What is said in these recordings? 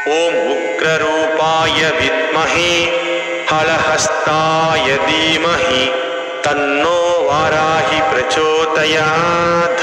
ॐ उग्ररूपाय विद्महे हलहस्ताय धीमहि तन्नो वाराहि प्रचोदयात्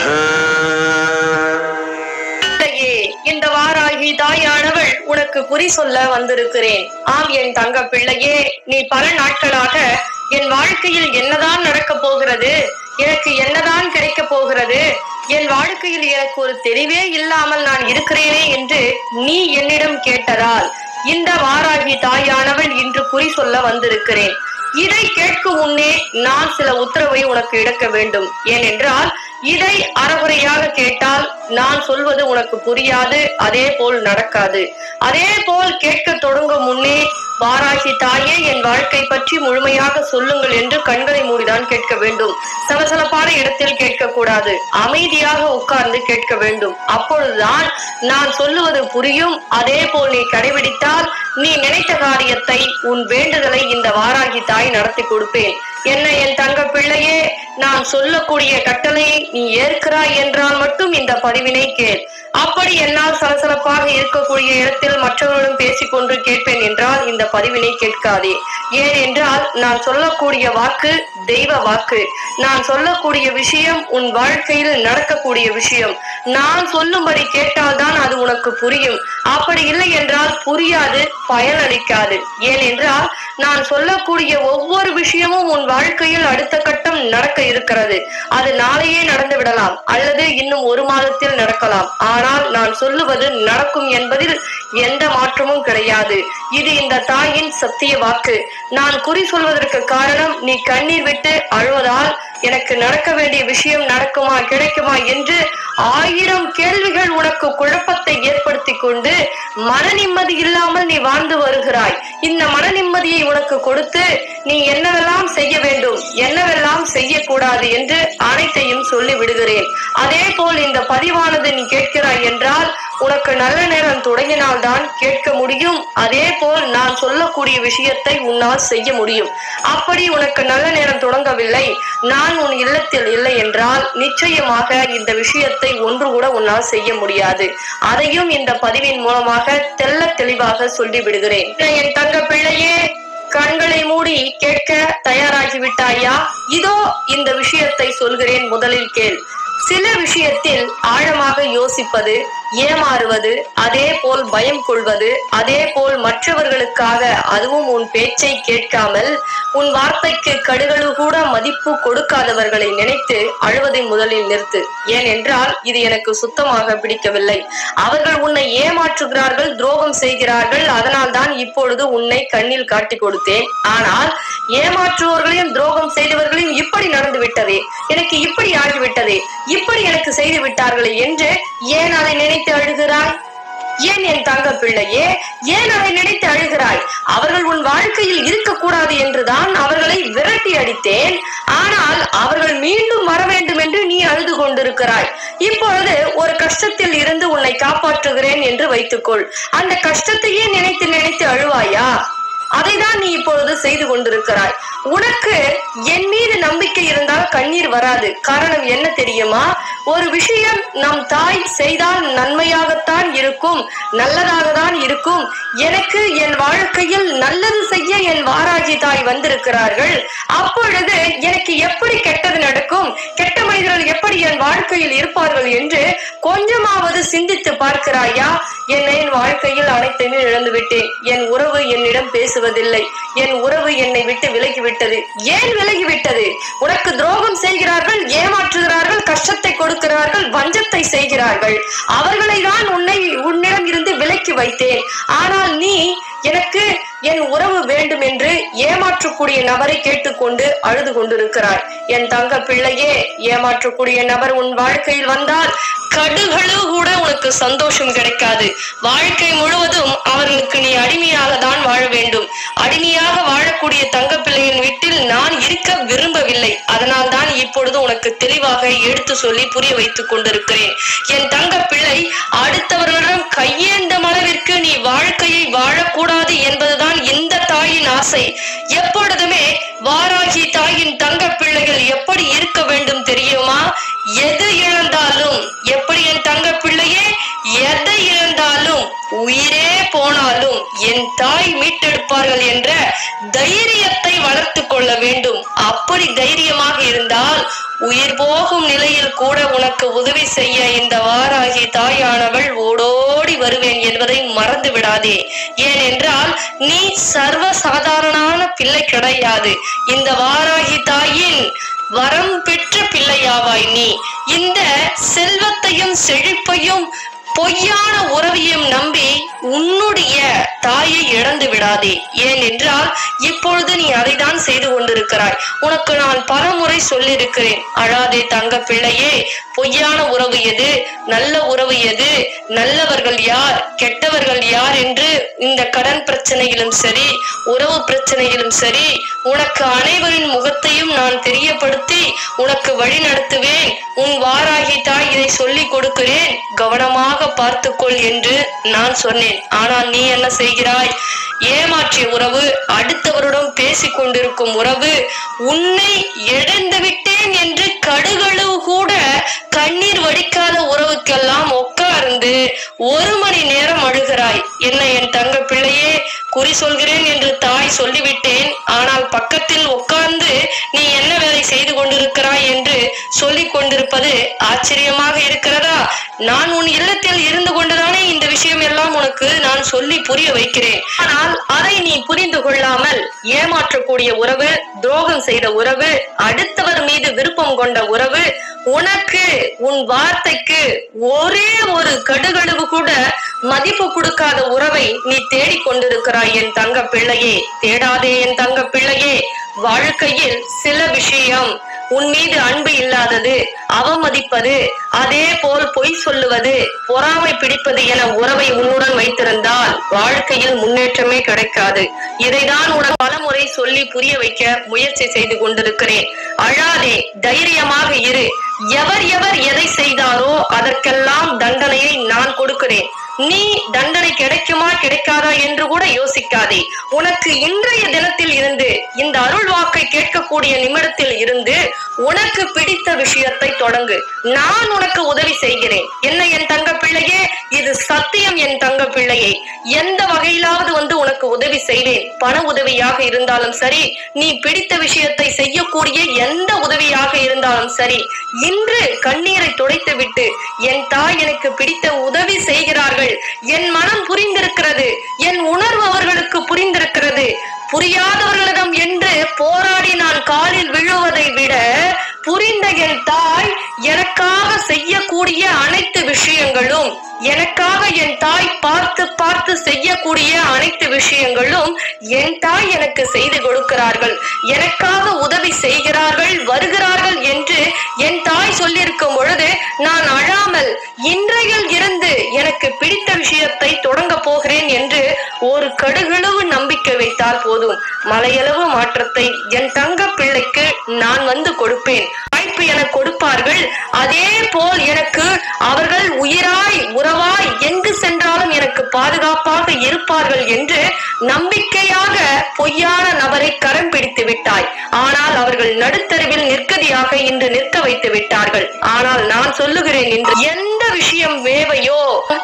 தந்தையே இந்த வாராகி தாயானவள் உனக்கு குறி சொல்ல வந்திருக்கிறேன் ஆம் என் தங்க பிள்ளையே நீ பல நாட்களாக என் வாழ்க்கையில் என்னதான் நடக்கப் போகிறது எனக்கு என்னதான் கிடைக்க போகிறது என் வாழ்க்கையில் எனக்கு ஒரு தெளிவே இல்லாமல் நான் இருக்கிறேனே என்று நீ என்னிடம் கேட்டதால் இந்த வாராகி தாயானவள் இன்று குறி சொல்ல வந்திருக்கிறேன் இதை கேட்கும் முன்னே நான் சில உத்தரவை உனக்கு எடுக்க வேண்டும் ஏனென்றால் இதை அறகுறையாக கேட்டால் நான் சொல்வது உனக்கு புரியாது அதே போல் நடக்காது அதே போல் கேட்க தொடங்கும் முன்னே வாராகி தாயே என் வாழ்க்கை பற்றி முழுமையாக சொல்லுங்கள் என்று கண்களை மூடிதான் கேட்க வேண்டும் சலசலப்பான இடத்தில் கேட்கக்கூடாது அமைதியாக உட்கார்ந்து கேட்க வேண்டும் அப்பொழுதுதான் நான் சொல்லுவது புரியும் அதே போல் நீ கடைபிடித்தால் நீ நினைத்த காரியத்தை உன் வேண்டுதலை இந்த வாராகி தாய் நடத்தி கொடுப்பேன் என்ன என் தங்க பிள்ளையே நான் சொல்லக்கூடிய கட்டளையை நீ ஏற்கிறாய் என்றால் மட்டும் இந்த பதிவினை கேள் அப்படி என்னால் சலசலப்பாக இருக்கக்கூடிய இடத்தில் மற்றவர்களும் பேசிக்கொண்டு கேட்பேன் என்றால் இந்த பதிவினை கேட்காதே ஏன் என்றால் நான் சொல்லக்கூடிய வாக்கு தெய்வ வாக்கு நான் சொல்லக்கூடிய விஷயம் உன் வாழ்க்கையில் நடக்கக்கூடிய விஷயம் நான் சொல்லும்படி கேட்டால்தான் அது உனக்கு புரியும் அப்படி இல்லை என்றால் புரியாது பயனளிக்காது ஏனென்றால் நான் சொல்லக்கூடிய ஒவ்வொரு விஷயமும் உன் வாழ்க்கையில் அடுத்த கட்டம் நடக்க இருக்கிறது அது நாளையே நடந்து விடலாம் அல்லது இன்னும் ஒரு மாதத்தில் நடக்கலாம் ஆனால் நான் சொல்லுவது நடக்கும் என்பதில் எந்த மாற்றமும் கிடையாது இது இந்த தாயின் சத்திய வாக்கு நான் குறி சொல்வதற்கு காரணம் நீ கண்ணீர் விட்டு அழுவதால் எனக்கு நடக்க வேண்டிய விஷயம் நடக்குமா கிடைக்குமா என்று ஆயிரம் கேள்விகள் உனக்கு குழப்பத்தை ஏற்படுத்தி கொண்டு மன நிம்மதி இல்லாமல் நீ வாழ்ந்து வருகிறாய் இந்த மன நிம்மதியை உனக்கு கொடுத்து நீ என்னவெல்லாம் செய்ய வேண்டும் என்னவெல்லாம் செய்யக்கூடாது என்று அனைத்தையும் சொல்லி விடுகிறேன் அதே போல் இந்த பதிவானது நீ கேட்கிறாய் என்றால் உனக்கு நல்ல நேரம் தொடங்கினால்தான் கேட்க முடியும் அதே போல் நான் சொல்லக்கூடிய விஷயத்தை உன்னால் செய்ய முடியும் அப்படி உனக்கு நல்ல நேரம் தொடங்கவில்லை நான் உன் இல்லத்தில் இல்லை என்றால் நிச்சயமாக இந்த விஷயத்தை ஒன்று கூட உன்னால் செய்ய முடியாது அதையும் இந்த பதிவின் மூலமாக தெள்ள தெளிவாக சொல்லி விடுகிறேன் என் தங்க பிள்ளையே கண்களை மூடி கேட்க தயாராகி விட்டாயா இதோ இந்த விஷயத்தை சொல்கிறேன் முதலில் கேள் சில விஷயத்தில் ஆழமாக யோசிப்பது ஏமாறுவது அதே போல் பயம் கொள்வது அதே போல் மற்றவர்களுக்காக அதுவும் உன் பேச்சை கேட்காமல் உன் வார்த்தைக்கு கடுகளு கூட மதிப்பு கொடுக்காதவர்களை நினைத்து அழுவதை முதலில் நிறுத்து ஏனென்றால் இது எனக்கு சுத்தமாக பிடிக்கவில்லை அவர்கள் உன்னை ஏமாற்றுகிறார்கள் துரோகம் செய்கிறார்கள் அதனால் தான் இப்பொழுது உன்னை கண்ணில் காட்டி கொடுத்தேன் ஆனால் ஏமாற்றுவோர்களையும் துரோகம் செய்தவர்களையும் இப்படி நடந்து விட்டதே எனக்கு இப்படி ஆகிவிட்டதே இப்படி எனக்கு செய்து விட்டார்களே என்று ஏன் அதை நினைத்து அழுகிறாய் ஏன் என் தங்க பிள்ளையே ஏன் அதை நினைத்து அழுகிறாய் அவர்கள் உன் வாழ்க்கையில் இருக்கக்கூடாது என்றுதான் அவர்களை விரட்டி அடித்தேன் ஆனால் அவர்கள் மீண்டும் வர வேண்டும் என்று நீ அழுது கொண்டிருக்கிறாய் இப்பொழுது ஒரு கஷ்டத்தில் இருந்து உன்னை காப்பாற்றுகிறேன் என்று வைத்துக்கொள் அந்த கஷ்டத்தையே நினைத்து நினைத்து அழுவாயா அதைதான் நீ இப்பொழுது செய்து கொண்டிருக்கிறாய் உனக்கு என் மீது நம்பிக்கை இருந்தால் கண்ணீர் வராது காரணம் என்ன தெரியுமா ஒரு விஷயம் நம் தாய் செய்தால் நன்மையாகத்தான் இருக்கும் நல்லதாக தான் இருக்கும் எனக்கு என் வாழ்க்கையில் நல்லது செய்ய என் வாராஜி தாய் வந்திருக்கிறார்கள் அப்பொழுது எனக்கு எப்படி கெட்டது நடக்கும் கெட்ட மனிதர்கள் எப்படி என் வாழ்க்கையில் இருப்பார்கள் என்று கொஞ்சமாவது சிந்தித்து பார்க்கிறாயா என்னை என் வாழ்க்கையில் அனைத்தையுமே இழந்து விட்டேன் என் உறவு என்னிடம் பேசுவதில்லை என் உறவு என்னை விட்டு விலகிவிட்டது ஏன் விலகிவிட்டது உனக்கு துரோகம் செய்கிறார்கள் ஏமாற்றுகிறார்கள் கஷ்டத்தை கொடுக்கிறார்கள் வஞ்சத்தை செய்கிறார்கள் அவர்களை தான் உன்னை உன்னிடம் இருந்து விலக்கி வைத்தேன் ஆனால் நீ எனக்கு என் உறவு வேண்டும் என்று ஏமாற்றக்கூடிய நபரை கேட்டுக்கொண்டு அழுது கொண்டிருக்கிறாய் என் தங்க பிள்ளையே ஏமாற்றக்கூடிய நபர் உன் வாழ்க்கையில் வந்தால் கடுகளவு கூட உனக்கு சந்தோஷம் கிடைக்காது வாழ்க்கை முழுவதும் அவர்களுக்கு நீ அடிமையாக தான் வாழ வேண்டும் அடிமையாக வாழக்கூடிய தங்க பிள்ளையின் வீட்டில் நான் இருக்க விரும்பவில்லை அதனால் தான் இப்பொழுது உனக்கு தெளிவாக எடுத்து சொல்லி புரிய வைத்துக் கொண்டிருக்கிறேன் என் தங்க பிள்ளை அடுத்தவர்களிடம் கையேந்தும் அளவிற்கு நீ வாழ்க்கையை வாழக்கூடாது என்பதுதான் இந்த தாயின் ஆசை எப்பொழுதுமே வாராகி தாயின் தங்க பிள்ளைகள் எப்படி இருக்க வேண்டும் தெரியுமா எது இழந்தாலும் எப்படி என் தங்க பிள்ளையே எதை இழந்தாலும் உயிரே போனாலும் என் தாய் மீட்டெடுப்பார்கள் என்ற தைரியத்தை வளர்த்து கொள்ள வேண்டும் அப்படி தைரியமாக இருந்தால் உயிர் போகும் நிலையில் கூட உனக்கு உதவி செய்ய இந்த வாராகி தாயானவள் ஓடோடி வருவேன் என்பதை மறந்து விடாதே ஏனென்றால் நீ சர்வ சாதாரணமான பிள்ளை கிடையாது இந்த வாராகி தாயின் வரம் பெற்ற பிள்ளையாவாய் நீ இந்த செல்வத்தையும் செழிப்பையும் பொய்யான உறவையும் நம்பி உன்னுடைய தாயை இழந்து விடாதே ஏனென்றால் இப்பொழுது நீ அதைதான் செய்து கொண்டிருக்கிறாய் உனக்கு நான் பலமுறை சொல்லியிருக்கிறேன் அழாதே தங்க பிள்ளையே பொய்யான உறவு எது நல்ல உறவு எது நல்லவர்கள் யார் கெட்டவர்கள் யார் என்று இந்த கடன் பிரச்சனையிலும் சரி உறவு பிரச்சனையிலும் சரி உனக்கு அனைவரின் முகத்தையும் நான் தெரியப்படுத்தி உனக்கு வழி நடத்துவேன் உன் வாராகி தாய் இதை சொல்லிக் கொடுக்கிறேன் கவனமாக பார்த்துக்கொள் என்று நான் சொன்னேன் ஆனால் நீ என்ன செய்கிறாய் ஏமாற்றிய உறவு அடுத்தவருடன் பேசிக் கொண்டிருக்கும் உறவு உன்னை இழந்து விட்டேன் என்று கடுகளவு கூட கண்ணீர் வடிக்காத உறவுக்கெல்லாம் உட்கார்ந்து ஒரு மணி நேரம் அழுகிறாய் என்ன என் தங்க பிள்ளையே குறி சொல்கிறேன் என்று தாய் சொல்லிவிட்டேன் ஆனால் பக்கத்தில் உட்கார்ந்து நீ என்ன வேலை செய்து கொண்டிருக்கிறாய் என்று சொல்லிக் கொண்டிருப்பது ஆச்சரியமாக இருக்கிறதா நான் உன் இல்லத்தில் இருந்து கொண்டுதானே இந்த விஷயம் எல்லாம் உனக்கு நான் சொல்லி புரிய வைக்கிறேன் ஆனால் அதை நீ புரிந்து கொள்ளாமல் ஏமாற்றக்கூடிய உறவு துரோகம் செய்த உறவு அடுத்தவர் மீது விருப்பம் கொண்ட உறவு உனக்கு உன் வார்த்தைக்கு ஒரே ஒரு கடுகளவு கூட மதிப்பு கொடுக்காத உறவை நீ தேடிக் கொண்டிருக்கிறாய் என் தங்க பிள்ளையே தேடாதே என் தங்க பிள்ளையே வாழ்க்கையில் சில விஷயம் உன் மீது அன்பு இல்லாதது அவமதிப்பது அதே போல் பொய் சொல்லுவது பொறாமை பிடிப்பது என உறவை உன்னுடன் வைத்திருந்தால் வாழ்க்கையில் முன்னேற்றமே கிடைக்காது இதைதான் உனக்கு பலமுறை சொல்லி புரிய வைக்க முயற்சி செய்து கொண்டிருக்கிறேன் அழாதே தைரியமாக இரு எவர் எவர் எதை செய்தாரோ அதற்கெல்லாம் தண்டனையை நான் கொடுக்கிறேன் நீ தண்டனை கிடைக்குமா கிடைக்காதா என்று கூட யோசிக்காதே உனக்கு இன்றைய தினத்தில் இருந்து இந்த அருள் வாக்கை கேட்கக்கூடிய நிமிடத்தில் இருந்து உனக்கு பிடித்த விஷயத்தை தொடங்கு நான் உனக்கு உதவி செய்கிறேன் என்ன என் தங்க பிள்ளையே இது சத்தியம் என் தங்க பிள்ளையே எந்த வகையிலாவது வந்து உனக்கு உதவி செய்வேன் பண உதவியாக இருந்தாலும் சரி நீ பிடித்த விஷயத்தை செய்யக்கூடிய எந்த உதவியாக இருந்தாலும் சரி இன்று கண்ணீரை துடைத்து விட்டு என் தாய் எனக்கு பிடித்த உதவி செய்கிறார்கள் என் மனம் புரிந்திருக்கிறது என் உணர்வு அவர்களுக்கு புரிந்திருக்கிறது புரியாதவர்களிடம் என்று போராடி நான் காலில் விழுவதை விட புரிந்த என் தாய் எனக்காக செய்யக்கூடிய அனைத்து விஷயங்களும் எனக்காக என் தாய் பார்த்து பார்த்து செய்யக்கூடிய அனைத்து விஷயங்களும் என் தாய் எனக்கு செய்து கொடுக்கிறார்கள் எனக்காக உதவி செய்கிறார்கள் வருகிறார்கள் என்று என் தாய் சொல்லியிருக்கும் பொழுது நான் அழாமல் இன்றையில் இருந்து எனக்கு பிடித்த விஷயத்தை தொடங்க போகிறேன் என்று ஒரு கடுகளவு நம்பிக்கை வைத்தால் போதும் மலையளவு மாற்றத்தை என் தங்க பிள்ளைக்கு நான் வந்து கொடுப்பேன் வாய்ப்பு என கொடுப்பார்கள் அதே போல் எனக்கு அவர்கள் உயிராய் உறவாய் எங்கு சென்றாலும் எனக்கு பாதுகாப்பாக இருப்பார்கள் என்று நம்பிக்கையாக பொய்யான நபரை கரம் பிடித்து விட்டாய் ஆனால் அவர்கள் நடுத்தருவில் நிற்கதியாக இன்று நிற்க வைத்து விட்டார்கள் ஆனால் நான் சொல்லுகிறேன் இன்று எந்த விஷயம் வேவையோ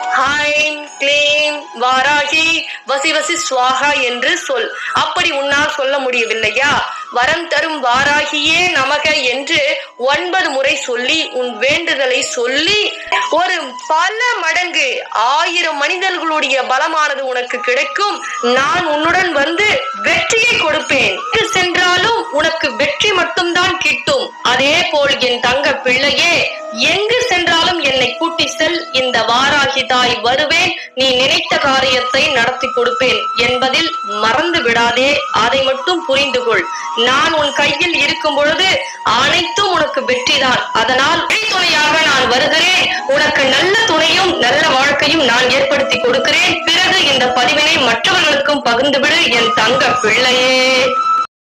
ஹைம் கிளீம் வாராகி வசி வசி சுவாகா என்று சொல் அப்படி உன்னால் சொல்ல முடியவில்லையா வரம் தரும் வாராகியே நமக என்று ஒன்பது முறை சொல்லி உன் வேண்டுதலை சொல்லி ஒரு பல மடங்கு ஆயிரம் மனிதர்களுடைய பலமானது உனக்கு கிடைக்கும் நான் உன்னுடன் வந்து வெற்றியை கொடுப்பேன் எங்கு சென்றாலும் உனக்கு வெற்றி மட்டும்தான் கிட்டும் அதே போல் என் தங்க பிள்ளையே எங்கு சென்றாலும் என்னை கூட்டி செல் இந்த வாராகி தாய் வருவேன் நீ நினைத்த காரியத்தை நடத்தி கொடுப்பேன் என்பதில் மறந்து விடாதே அதை மட்டும் புரிந்து கொள் நான் உன் கையில் இருக்கும் பொழுது அனைத்தும் உனக்கு வெற்றிதான் அதனால் வழி துணையாக நான் வருகிறேன் உனக்கு நல்ல துணையும் நல்ல வாழ்க்கையும் நான் ஏற்படுத்தி கொடுக்கிறேன் பிறகு இந்த பதிவினை மற்றவர்களுக்கும் பகிர்ந்துவிடு என் தங்க பிள்ளையே